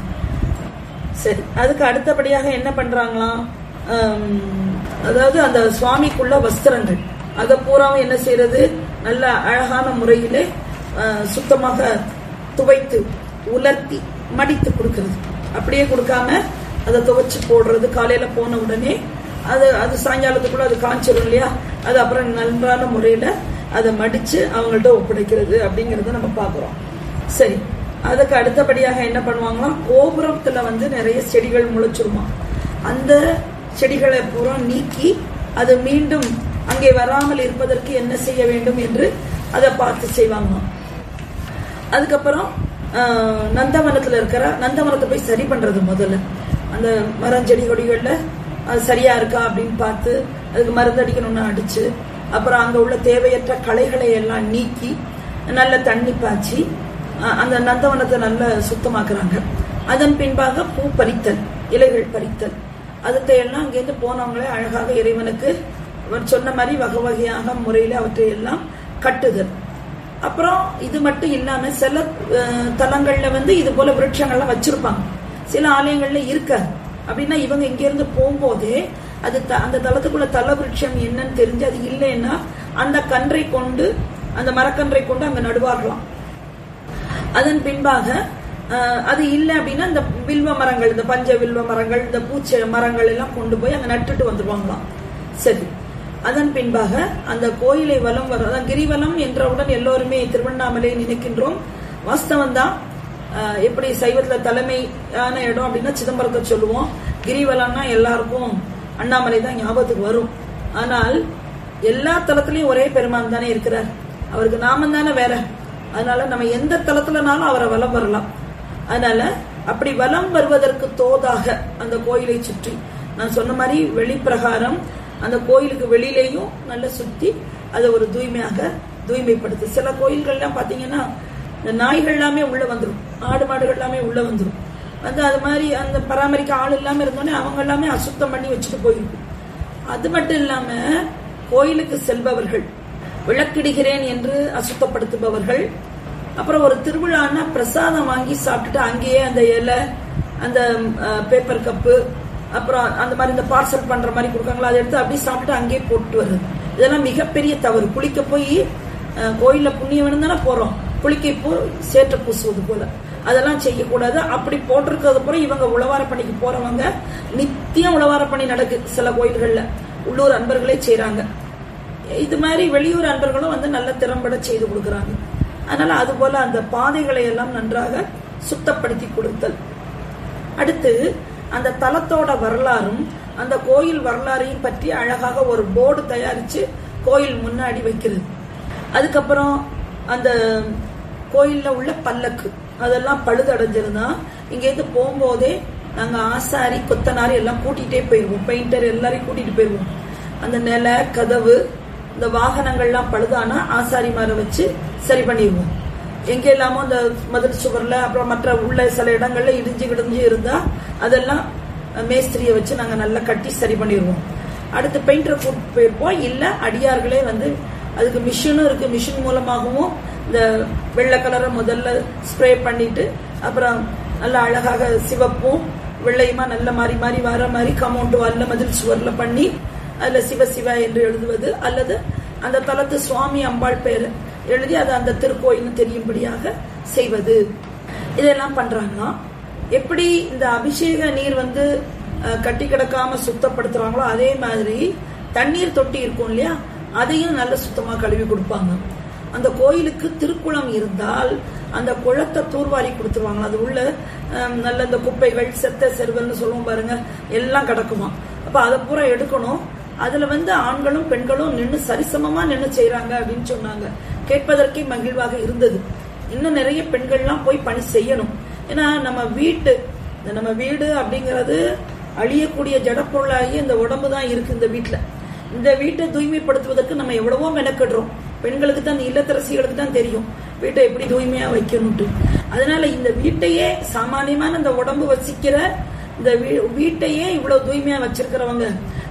சரி அதுக்கு அடுத்தபடியாக என்ன பண்றாங்களாம் ஆம், அதாவது அந்த சுவாமிக்குள்ள வஸ்திரங்கள் அதை பூராவும் என்ன செய்யறது நல்ல அழகான முறையிலே ஆ, சுத்தமாக துவைத்து உலர்த்தி மடித்து கொடுக்கிறது அப்படியே கொடுக்காம அதை துவைச்சு போடுறது காலையில போன உடனே அது அது சாயங்காலத்துக்குள்ள அது காய்ச்சிரும் இல்லையா அது அப்புறம் நன்றான முறையில அதை மடிச்சு அவங்கள்ட்ட ஒப்படைக்கிறது அப்படிங்கறத நம்ம பாக்குறோம் சரி அதுக்கு அடுத்தபடியாக என்ன பண்ணுவாங்கன்னா கோபுரத்துல வந்து நிறைய செடிகள் முளைச்சிருமா அந்த செடிகளை பூரா நீக்கி அது மீண்டும் அங்கே வராமல் இருப்பதற்கு என்ன செய்ய வேண்டும் என்று அதை பார்த்து செய்வாங்களாம் அதுக்கப்புறம் ஆஹ், நந்தவனத்துல இருக்கிற நந்தவனத்தை போய் சரி பண்றது முதல்ல அந்த மரம் செடி கொடிகள்ல அது சரியா இருக்கா அப்படின்னு பார்த்து அதுக்கு மருந்து அடிக்கணும்னு அடிச்சு அப்புறம் அங்க உள்ள தேவையற்ற களைகளை எல்லாம் நீக்கி நல்ல தண்ணி பாய்ச்சி ஆஹ், அந்த நந்தவனத்தை நல்ல சுத்தமாக்குறாங்க அதன் பின்பாக பூ பறித்தல் இலைகள் பறித்தல் அதுத்தை எல்லாம் அங்கேருந்து போனவங்களே அழகாக இறைவனுக்கு அவர் சொன்ன மாதிரி வகை வகையாக முறையில அவற்றை எல்லாம் கட்டுதல் அப்புறம் இது மட்டும் இல்லாம சில அஹ், தலங்கள்ல வந்து இது போல விருட்சங்கள்லாம் வச்சிருப்பாங்க சில ஆலயங்கள்ல இருக்காது அப்படின்னா இவங்க இங்க இருந்து போகும்போதே அது த- அந்த தலத்துக்குள்ள தல விருட்சம் என்னன்னு தெரிஞ்சு அது இல்லைன்னா அந்த கன்றை கொண்டு அந்த மரக்கன்றை கொண்டு அங்க நடுவார்களாம் அதன் பின்பாக அஹ், அது இல்லை அப்படின்னா இந்த வில்வ மரங்கள் இந்த பஞ்ச வில்வ மரங்கள் இந்த பூச்சை மரங்கள் எல்லாம் கொண்டு போய் அங்க நட்டுட்டு வந்துருவாங்களாம் சரி அதன் பின்பாக அந்த கோயிலை வலம் வர அதான் கிரிவலம் என்றவுடன் எல்லோருமே திருவண்ணாமலை நினைக்கின்றோம் வாஸ்தவம் தான் எப்படி சைவத்துல தலைமையான இடம் அப்படின்னா சிதம்பரத்தை சொல்லுவோம் கிரிவலம்னா எல்லாருக்கும் அண்ணாமலை தான் ஞாபகத்துக்கு வரும் ஆனால் எல்லா தலத்திலயும் ஒரே பெருமான் தானே இருக்கிறார் அவருக்கு நாமம் தானே வேற அதனால நம்ம எந்த தலத்துலனாலும் அவரை வலம் வரலாம் அதனால அப்படி வலம் வருவதற்கு தோதாக அந்த கோயிலை சுற்றி நான் சொன்ன மாதிரி வெளிப்பிரகாரம் அந்த கோயிலுக்கு வெளியிலேயும் நல்லா சுத்தி அதை ஒரு தூய்மையாக தூய்மைப்படுத்து சில கோயில்கள்லாம் பாத்தீங்கன்னா இந்த நாய்கள் எல்லாமே உள்ள வந்துரும் ஆடு மாடுகள் எல்லாமே உள்ள வந்துரும் வந்து அது மாதிரி அந்த பராமரிக்க ஆள் இல்லாம இருந்தோடனே அவங்க எல்லாமே அசுத்தம் பண்ணி வச்சுட்டு போயிருக்கும் அது மட்டும் இல்லாம கோயிலுக்கு செல்பவர்கள் விளக்கிடுகிறேன் என்று அசுத்தப்படுத்துபவர்கள் அப்புறம் ஒரு திருவிழான்னா பிரசாதம் வாங்கி சாப்பிட்டுட்டு அங்கேயே அந்த இலை அந்த பேப்பர் கப்பு அப்புறம் அந்த மாதிரி இந்த பார்சல் பண்ற மாதிரி கொடுக்காங்களா அதை எடுத்து அப்படியே சாப்பிட்டு அங்கேயே போட்டு வருது இதெல்லாம் மிகப்பெரிய தவறு குளிக்க போய் அஹ், கோயில்ல புண்ணியம் தானே போறோம் குளிக்க இப்போ சேற்ற பூசுவது போல அதெல்லாம் செய்யக்கூடாது அப்படி போட்டிருக்கிறது போல இவங்க உழவார பணிக்கு போறவங்க நித்தியம் உழவார பணி நடக்கு சில கோயில்கள்ல உள்ளூர் அன்பர்களே செய்றாங்க இது மாதிரி வெளியூர் அன்பர்களும் வந்து நல்ல திறம்பட செய்து கொடுக்கறாங்க அதனால அது போல அந்த பாதைகளை எல்லாம் நன்றாக சுத்தப்படுத்தி கொடுத்தல் அடுத்து அந்த தலத்தோட வரலாறும் அந்த கோயில் வரலாறையும் பற்றி அழகாக ஒரு போர்டு தயாரிச்சு கோயில் முன்னாடி வைக்கிறது அதுக்கப்புறம் அந்த கோயில்ல உள்ள பல்லக்கு அதெல்லாம் பழுதடைஞ்சிருந்தா இங்கேருந்து போகும்போதே நாங்க ஆசாரி கொத்தனாரி எல்லாம் கூட்டிகிட்டே போயிருவோம் பெயிண்டர் எல்லாரையும் கூட்டிட்டு போயிருவோம் அந்த நில கதவு இந்த வாகனங்கள்லாம் பழுதானா ஆசாரிமாரை வச்சு சரி பண்ணிடுவோம் எங்க எல்லாமோ இந்த மதில் சுவர்ல அப்புறம் மற்ற உள்ள சில இடங்கள்ல இடிஞ்சு கிடிஞ்சு இருந்தா அதெல்லாம் மேஸ்திரியை வச்சு நாங்க நல்லா கட்டி சரி பண்ணிடுவோம் அடுத்து பெயிண்டரை கூட்டு போயிருப்போம் இல்ல அடியார்களே வந்து அதுக்கு மிஷினும் இருக்கு மிஷின் மூலமாகவும் இந்த வெள்ளை கலரை முதல்ல ஸ்ப்ரே பண்ணிட்டு அப்புறம் நல்லா அழகாக சிவப்பும் வெள்ளையுமா நல்ல மாறி மாறி வர மாதிரி கமௌண்ட் வால்ல மதில் சுவர்ல பண்ணி அதுல சிவ சிவ என்று எழுதுவது அல்லது அந்த தலத்து சுவாமி அம்பாள் பேரு எழுதி அது அந்த திருக்கோயில்னு தெரியும்படியாக செய்வது இதெல்லாம் பண்றாங்களாம் எப்படி இந்த அபிஷேக நீர் வந்து அஹ், கட்டி கிடக்காம சுத்தப்படுத்துறாங்களோ அதே மாதிரி தண்ணீர் தொட்டி இருக்கும் இல்லையா அதையும் நல்ல சுத்தமா கழுவி கொடுப்பாங்க அந்த கோயிலுக்கு திருக்குளம் இருந்தால் அந்த குளத்தை தூர்வாரி கொடுத்துருவாங்க அது உள்ள ஹம், நல்ல இந்த குப்பைகள் செத்த செருவல்னு சொல்லுவோம் பாருங்க எல்லாம் கிடக்குமா அப்ப அதை பூரா எடுக்கணும் அதுல வந்து ஆண்களும் பெண்களும் நின்று சரிசமமா நின்று செய்றாங்க அப்படின்னு சொன்னாங்க கேட்பதற்கே மகிழ்வாக இருந்தது இன்னும் நிறைய பெண்கள்லாம் போய் பணி செய்யணும் ஏன்னா நம்ம வீட்டு இந்த நம்ம வீடு அப்படிங்கிறது அழியக்கூடிய ஜடப்பொருளாகி இந்த உடம்பு தான் இருக்கு இந்த வீட்டுல இந்த வீட்டை தூய்மைப்படுத்துவதற்கு நம்ம எவ்வளவோ மெனக்கிடுறோம் பெண்களுக்கு தான் இல்லத்தரசிகளுக்கு தான் தெரியும் வீட்டை எப்படி தூய்மையா வைக்கணும்ட்டு அதனால இந்த வீட்டையே சாமானியமான இந்த உடம்பு வசிக்கிற இந்த வீ- வீட்டையே இவ்வளவு தூய்மையா வச்சிருக்கிறவங்க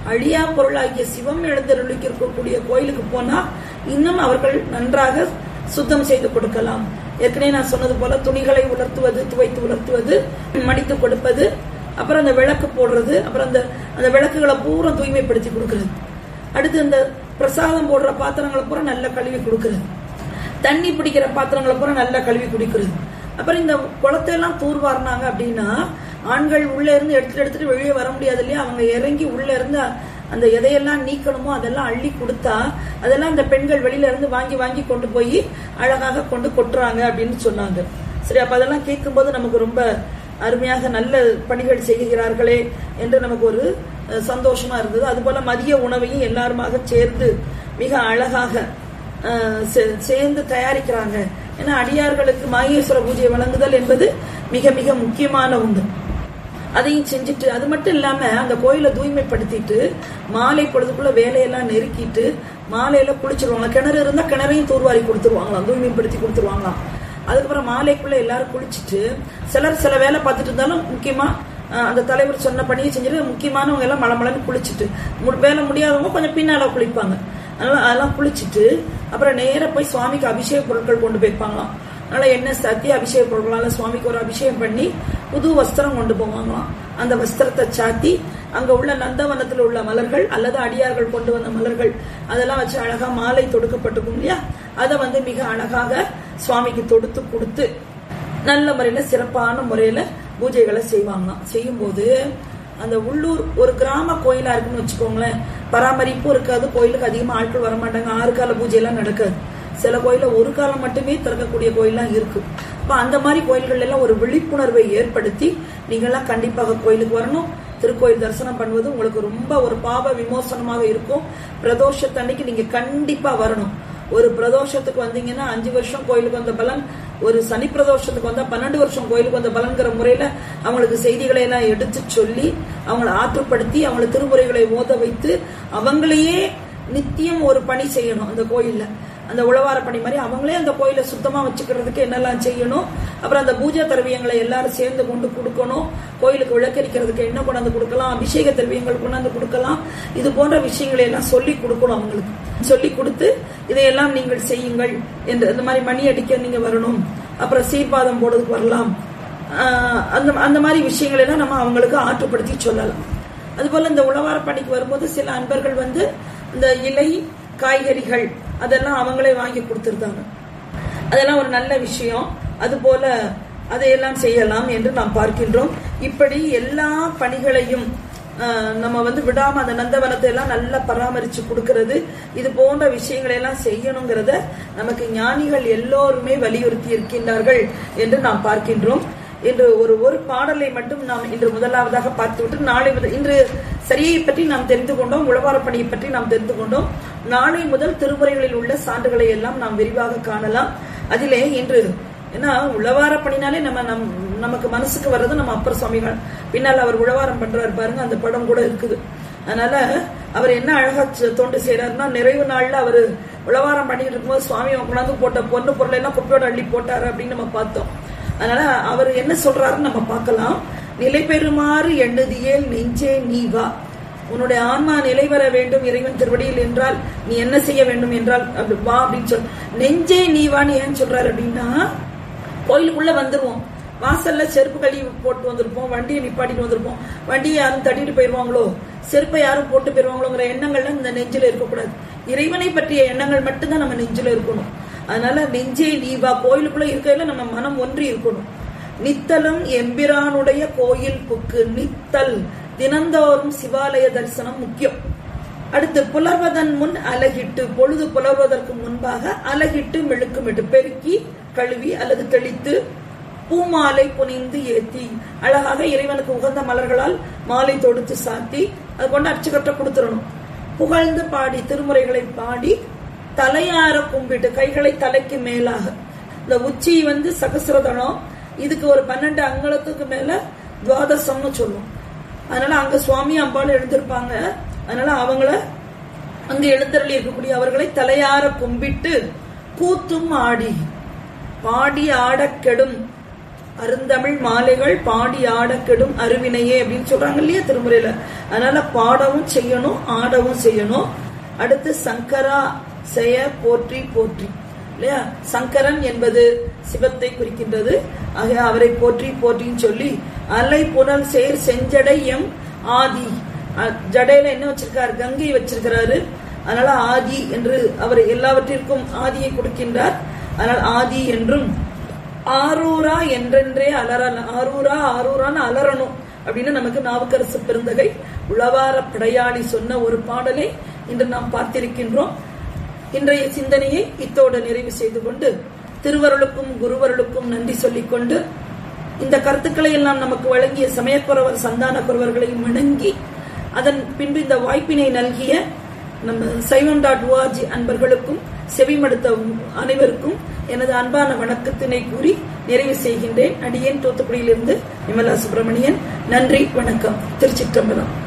அழியா பொருளாகிய சிவம் எழுந்தருளிக்கு இருக்கக்கூடிய கோயிலுக்கு போனா இன்னும் அவர்கள் நன்றாக சுத்தம் செய்து கொடுக்கலாம் ஏற்கனவே நான் சொன்னது போல துணிகளை உலர்த்துவது துவைத்து உலர்த்துவது மடித்து கொடுப்பது அப்புறம் அந்த விளக்கு போடுறது அப்புறம் அந்த அந்த விளக்குகளை பூரா தூய்மைப்படுத்தி கொடுக்கிறது அடுத்து இந்த பிரசாதம் போடுற பாத்திரங்களை பூரா நல்லா கழுவி கொடுக்கிறது தண்ணி பிடிக்கிற பாத்திரங்களை பூரா நல்லா கழுவி குடிக்கிறது அப்புறம் இந்த குளத்தை எல்லாம் தூர்வாரினாங்க அப்படின்னா ஆண்கள் உள்ள இருந்து எடுத்துட்டு எடுத்துட்டு வெளியே வர முடியாது இல்லையா அவங்க இறங்கி உள்ள இருந்து அந்த எதையெல்லாம் நீக்கணுமோ அதெல்லாம் அள்ளி கொடுத்தா அதெல்லாம் இந்த பெண்கள் வெளியில இருந்து வாங்கி வாங்கி கொண்டு போய் அழகாக கொண்டு கொட்டுறாங்க அப்படின்னு சொன்னாங்க சரி அப்ப அதெல்லாம் கேட்கும்போது நமக்கு ரொம்ப அருமையாக நல்ல பணிகள் செய்கிறார்களே என்று நமக்கு ஒரு அஹ், சந்தோஷமா இருந்தது அதுபோல மதிய உணவையும் எல்லாருமாக சேர்ந்து மிக அழகாக அஹ், சே- சேர்ந்து தயாரிக்கிறாங்க ஏன்னா அடியார்களுக்கு மாகேஸ்வர பூஜை வழங்குதல் என்பது மிக மிக முக்கியமான ஒன்று அதையும் செஞ்சுட்டு அது மட்டும் இல்லாம அந்த கோயிலை தூய்மைப்படுத்திட்டு மாலை பொழுதுக்குள்ள வேலையெல்லாம் நெருக்கிட்டு மாலையில குளிச்சிருவாங்க கிணறு இருந்தா கிணறையும் தூர்வாரி கொடுத்துருவாங்களாம் தூய்மைப்படுத்தி கொடுத்துருவாங்களாம் அதுக்கப்புறம் மாலைக்குள்ள எல்லாரும் குளிச்சுட்டு சிலர் சில வேலை பார்த்துட்டு இருந்தாலும் முக்கியமா அஹ், அந்த தலைவர் சொன்ன பணியை செஞ்சுட்டு முக்கியமானவங்க எல்லாம் மலமலன்னு குளிச்சுட்டு மு- வேலை முடியாதவங்க கொஞ்சம் பின்னால குளிப்பாங்க அதனால அதெல்லாம் குளிச்சுட்டு அப்புறம் நேரா போய் சுவாமிக்கு அபிஷேக பொருட்கள் கொண்டு போய்ப்பாங்களாம் அதனால எண்ணெய் சாத்தி அபிஷேக பொருட்களால சுவாமிக்கு ஒரு அபிஷேகம் பண்ணி புது வஸ்திரம் கொண்டு போவாங்களாம் அந்த வஸ்திரத்தை சாத்தி அங்க உள்ள நந்தவனத்தில் உள்ள மலர்கள் அல்லது அடியார்கள் கொண்டு வந்த மலர்கள் அதெல்லாம் வச்சு அழகா மாலை தொடுக்கப்பட்டிருக்கும் இல்லையா அதை வந்து மிக அழகாக சுவாமிக்கு தொடுத்து கொடுத்து நல்ல முறையில சிறப்பான முறையில பூஜைகளை செய்வாங்களாம் செய்யும்போது அந்த உள்ளூர் ஒரு கிராம கோயிலா இருக்குன்னு வச்சுக்கோங்களேன் பராமரிப்பும் இருக்காது கோயிலுக்கு அதிகமா ஆட்கள் வர மாட்டாங்க ஆறு கால பூஜை எல்லாம் நடக்காது சில கோயில ஒரு காலம் மட்டுமே திறக்கக்கூடிய கோயிலாம் இருக்கு அப்ப அந்த மாதிரி கோயில்கள் எல்லாம் ஒரு விழிப்புணர்வை ஏற்படுத்தி நீங்கெல்லாம் கண்டிப்பாக கோயிலுக்கு வரணும் திருக்கோயில் தரிசனம் பண்ணுவது உங்களுக்கு ரொம்ப ஒரு பாவ விமோசனமாக இருக்கும் பிரதோஷத்தன்னைக்கு நீங்க கண்டிப்பா வரணும் ஒரு பிரதோஷத்துக்கு வந்தீங்கன்னா அஞ்சு வருஷம் கோயிலுக்கு வந்த பலன் ஒரு சனி பிரதோஷத்துக்கு வந்தா பன்னெண்டு வருஷம் கோயிலுக்கு வந்த பலன்கிற முறையில அவங்களுக்கு செய்திகளை எல்லாம் எடுத்து சொல்லி அவங்களை ஆற்றுப்படுத்தி அவங்களை திருமுறைகளை ஓத வைத்து அவங்களையே நித்தியம் ஒரு பணி செய்யணும் அந்த கோயில்ல அந்த உழவார பணி மாதிரி அவங்களே அந்த கோயிலை சுத்தமா வச்சுக்கிறதுக்கு என்னெல்லாம் செய்யணும் அப்புறம் அந்த பூஜை திரவியங்களை எல்லாரும் சேர்ந்து கொண்டு கொடுக்கணும் கோயிலுக்கு விளக்கரிக்கிறதுக்கு என்ன கொண்டாந்து கொடுக்கலாம் அபிஷேக திரவியங்கள் கொண்டாந்து கொடுக்கலாம் இது போன்ற விஷயங்களை எல்லாம் சொல்லி கொடுக்கணும் அவங்களுக்கு சொல்லி கொடுத்து இதையெல்லாம் நீங்கள் செய்யுங்கள் என்று இந்த மாதிரி மணி அடிக்க நீங்க வரணும் அப்புறம் சீர்பாதம் போடுறதுக்கு வரலாம் ஆஹ் அந்த அந்த மாதிரி விஷயங்களை எல்லாம் நம்ம அவங்களுக்கு ஆற்றுப்படுத்தி சொல்லலாம் அதுபோல இந்த உழவார பணிக்கு வரும்போது சில அன்பர்கள் வந்து இந்த இலை காய்கறிகள் அதெல்லாம் அவங்களே வாங்கி கொடுத்துருந்தாங்க அதெல்லாம் ஒரு நல்ல விஷயம் அதுபோல அதையெல்லாம் செய்யலாம் என்று நாம் பார்க்கின்றோம் இப்படி எல்லா பணிகளையும் ஆஹ், நம்ம வந்து விடாம அந்த நந்தவனத்தை எல்லாம் நல்லா பராமரிச்சு கொடுக்கிறது இது போன்ற விஷயங்களை எல்லாம் செய்யணுங்கிறத நமக்கு ஞானிகள் எல்லோருமே வலியுறுத்தி இருக்கின்றார்கள் என்று நாம் பார்க்கின்றோம் இன்று ஒரு ஒரு பாடலை மட்டும் நாம் இன்று முதலாவதாக பார்த்துவிட்டு நாளை முதல் இன்று சரியை பற்றி நாம் தெரிந்து கொண்டோம் உழவார பணியை பற்றி நாம் தெரிந்து கொண்டோம் நாளை முதல் திருமுறைகளில் உள்ள சான்றுகளை எல்லாம் நாம் விரிவாக காணலாம் அதிலே இன்று ஏன்னா உழவார பணினாலே நம்ம நம் நமக்கு மனசுக்கு வர்றது நம்ம அப்பர் சுவாமிகள் பின்னால் அவர் உழவாரம் பண்றாரு பாருங்க அந்த படம் கூட இருக்குது அதனால அவர் என்ன அழகா செ- தொண்டு செய்யறாருன்னா நிறைவு நாள்ல அவர் உழவாரம் பண்ணிட்டு இருக்கும்போது சுவாமி கொண்டாந்து போட்ட பொண்ணு பொருளை எல்லாம் குப்பையோட அள்ளி போட்டாரு அப்படின்னு நம்ம பார்த்தோம் அதனால அவர் என்ன சொல்றாருன்னு நம்ம பார்க்கலாம் நிலை பெறுமாறு எண்ணுதியேல் நெஞ்சே நீ வா உன்னுடைய ஆன்மா நிலை வர வேண்டும் இறைவன் திருவடியில் என்றால் நீ என்ன செய்ய வேண்டும் என்றால் அப்படி வா அப்படின்னு சொல் நெஞ்சே நீ வான்னு ஏன் சொல்றாரு அப்படின்னா கோயிலுக்குள்ள வந்துருவோம் வாசல்ல செருப்பு கழுவி போட்டு வந்திருப்போம் வண்டியை நிப்பாட்டிட்டு வந்திருப்போம் வண்டியை யாரும் தட்டிட்டு போயிருவாங்களோ செருப்பை யாரும் போட்டு போயிருவாங்களோங்கிற எண்ணங்கள்லாம் இந்த நெஞ்சில இருக்கக்கூடாது இறைவனை பற்றிய எண்ணங்கள் மட்டும்தான் நம்ம நெஞ்சில இருக்கணும் அதனால நெஞ்சே நீ வா கோயிலுக்குள்ள இருக்கையில நம்ம மனம் ஒன்றி இருக்கணும் நித்தலும் எம்பிரானுடைய கோயில் புக்கு நித்தல் தினந்தோறும் சிவாலய தரிசனம் முக்கியம் அடுத்து புலர்வதன் முன் அலகிட்டு பொழுது புலர்வதற்கு முன்பாக அலகிட்டு மெழுக்குமிட்டு பெருக்கி கழுவி அல்லது தெளித்து பூமாலை புனிந்து ஏத்தி அழகாக இறைவனுக்கு உகந்த மலர்களால் மாலை தொடுத்து சாத்தி அது கொண்டு அர்ச்சகர்ட்ட கொடுத்துடணும் புகழ்ந்து பாடி திருமுறைகளை பாடி தலையார கும்பிட்டு கைகளை தலைக்கு மேலாக இந்த உச்சி வந்து சகசிரதனம் இதுக்கு ஒரு பன்னெண்டு அங்கலத்துக்கு மேல துவாதசம்னு சொல்லும் அதனால அங்க சுவாமி அம்பாள் எழுந்திருப்பாங்க அதனால அவங்கள அங்க எழுந்தருளி இருக்கக்கூடிய அவர்களை தலையார கும்பிட்டு கூத்தும் ஆடி பாடி ஆடக் கெடும் அருந்தமிழ் மாலைகள் பாடி ஆட கெடும் அருவினையே அப்படின்னு சொல்றாங்க இல்லையா திருமுறையில அதனால பாடவும் செய்யணும் ஆடவும் செய்யணும் அடுத்து சங்கரா செய போற்றி போற்றி இல்லையா சங்கரன் என்பது சிவத்தை குறிக்கின்றது ஆக அவரை போற்றி போற்றின்னு சொல்லி அலை புனல் சேர் செஞ்சடை எம் ஆதி அஹ், ஜடையில என்ன வச்சிருக்காரு கங்கை வச்சிருக்கிறாரு அதனால ஆதி என்று அவர் எல்லாவற்றிற்கும் ஆதியை கொடுக்கின்றார் அதனால் ஆதி என்றும் ஆரூரா என்றென்றே அலற ஆரூரா ஆரூரான்னு அலறணும் அப்படின்னு நமக்கு நாவுக்கரசு பெருந்தகை உளவார படையாளி சொன்ன ஒரு பாடலை இன்று நாம் பார்த்திருக்கின்றோம் இன்றைய சிந்தனையை இத்தோடு நிறைவு செய்து கொண்டு திருவருளுக்கும் குருவருளுக்கும் நன்றி சொல்லிக் கொண்டு இந்த கருத்துக்களை எல்லாம் நமக்கு வழங்கிய சமயக்குறவர் சந்தான குறவர்களையும் வணங்கி அதன் பின்பு இந்த வாய்ப்பினை நல்கிய நம்ம சைவம் டாட் ஓஆர்ஜி அன்பர்களுக்கும் செவிமடுத்த அனைவருக்கும் எனது அன்பான வணக்கத்தினை கூறி நிறைவு செய்கின்றேன் அடியேன் தூத்துக்குடியிலிருந்து விமலா சுப்பிரமணியன் நன்றி வணக்கம் திருச்சிற்றம்பலம்